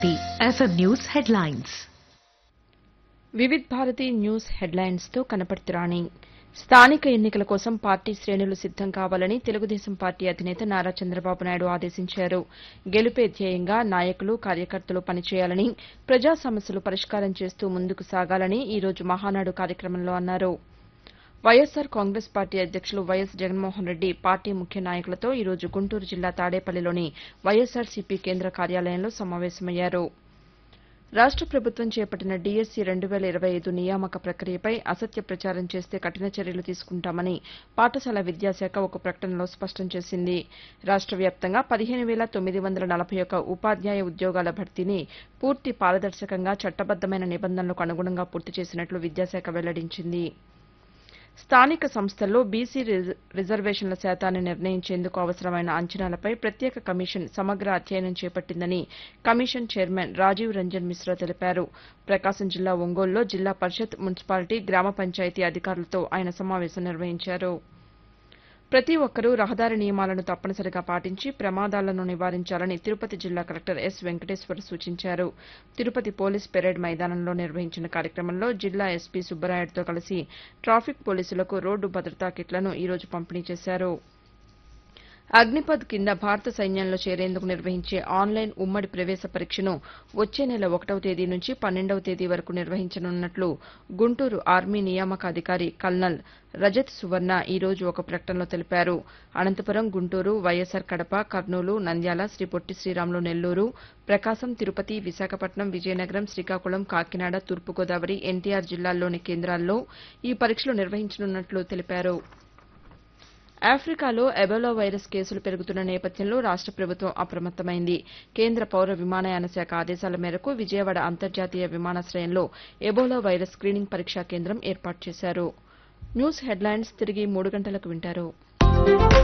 FM News headlines. Vividh Bharati news హెడ్లైన్స్తో కనపడుతురాణి స్థానిక ఎన్నికల కోసం పార్టీ శ్రేణులు సిద్దం కావాలని తెలుగుదేశం పార్టీ అధినేత నారా చంద్రబాబు నాయుడు ఆదేశించారు గెలుపే ధ్యేయంగా నాయకులు కార్యకర్తలు పనిచేయాలని ప్రజా సమస్యలు పరిష్కారం చేస్తూ ముందుకు సాగాలని ఈ రోజు మహానాడు కార్యక్రమంలో అన్నారు వైఎస్సార్ కాంగ్రెస్ పార్టీ అధ్యక్షులు వైఎస్ జగన్మోహన్ రెడ్డి పార్టీ ముఖ్య నాయకులతో ఈ రోజు గుంటూరు జిల్లా తాడేపల్లిలోని వైఎస్సార్సీపీ కేంద్ర కార్యాలయంలో సమావేశమయ్యారు రాష్ట ప్రభుత్వం చేపట్టిన డీఎస్సీ రెండు వేల ఇరవై ఐదు నియామక ప్రక్రియపై అసత్య ప్రచారం చేస్తే కఠిన చర్యలు తీసుకుంటామని పాఠశాల విద్యాశాఖ ఒక ప్రకటనలో స్పష్టం చేసింది రాష్ట వ్యాప్తంగా పదిహేను వేల తొమ్మిది వందల నలభై ఒక్క ఉపాధ్యాయ ఉద్యోగాల భర్తీని పూర్తి పారదర్శకంగా చట్టబద్దమైన నిబంధనలకు అనుగుణంగా పూర్తి చేసినట్లు విద్యాశాఖ వెల్లడించింది స్థానిక సంస్థల్లో బీసీ రిజ- రిజర్వేషన్ల శాతాన్ని నిర్ణయించేందుకు అవసరమైన అంచనాలపై ప్రత్యేక కమిషన్ సమగ్ర అధ్యయనం చేపట్టిందని కమిషన్ చైర్మన్ రాజీవ్ రంజన్ మిశ్రా తెలిపారు ప్రకాశం జిల్లా ఒంగోలులో జిల్లా పరిషత్ మున్సిపాలిటీ గ్రామ పంచాయతీ అధికారులతో ఆయన సమావేశం నిర్వహించారు ప్రతి ఒక్కరూ రహదారి నియమాలను తప్పనిసరిగా పాటించి ప్రమాదాలను నివారించాలని తిరుపతి జిల్లా కలెక్టర్ ఎస్ వెంకటేశ్వర్ సూచించారు తిరుపతి పోలీస్ పెరేడ్ మైదానంలో నిర్వహించిన కార్యక్రమంలో జిల్లా ఎస్పీ సుబ్బరాయుడుతో కలిసి ట్రాఫిక్ పోలీసులకు రోడ్డు భద్రతా కిట్లను ఈ రోజు పంపిణీ చేశారు అగ్నిపథ్ కింద భారత సైన్యంలో చేరేందుకు నిర్వహించే ఆన్లైన్ ఉమ్మడి ప్రవేశ పరీక్షను వచ్చే నెల ఒకటవ తేదీ నుంచి పన్నెండవ తేదీ వరకు నిర్వహించనున్నట్లు గుంటూరు ఆర్మీ నియామక అధికారి కల్నల్ రజత్ సువర్ణ ఈ రోజు ఒక ప్రకటనలో తెలిపారు అనంతపురం గుంటూరు వైఎస్సార్ కడప కర్నూలు నంద్యాల శ్రీ పొట్టి శ్రీరాములు నెల్లూరు ప్రకాశం తిరుపతి విశాఖపట్నం విజయనగరం శ్రీకాకుళం కాకినాడ తూర్పుగోదావరి ఎన్టీఆర్ జిల్లాల్లోని కేంద్రాల్లో ఈ పరీక్షలు నిర్వహించనున్నట్లు తెలిపారు ఆఫ్రికాలో ఎబోలా వైరస్ కేసులు పెరుగుతున్న నేపథ్యంలో రాష్ట ప్రభుత్వం అప్రమత్తమైంది కేంద్ర పౌర విమానయాన శాఖ ఆదేశాల మేరకు విజయవాడ అంతర్జాతీయ విమానాశ్రయంలో ఎబోలా వైరస్ స్క్రీనింగ్ పరీక్షా కేంద్రం ఏర్పాటు చేశారు న్యూస్ హెడ్లైన్స్ తిరిగి మూడు గంటలకు వింటారు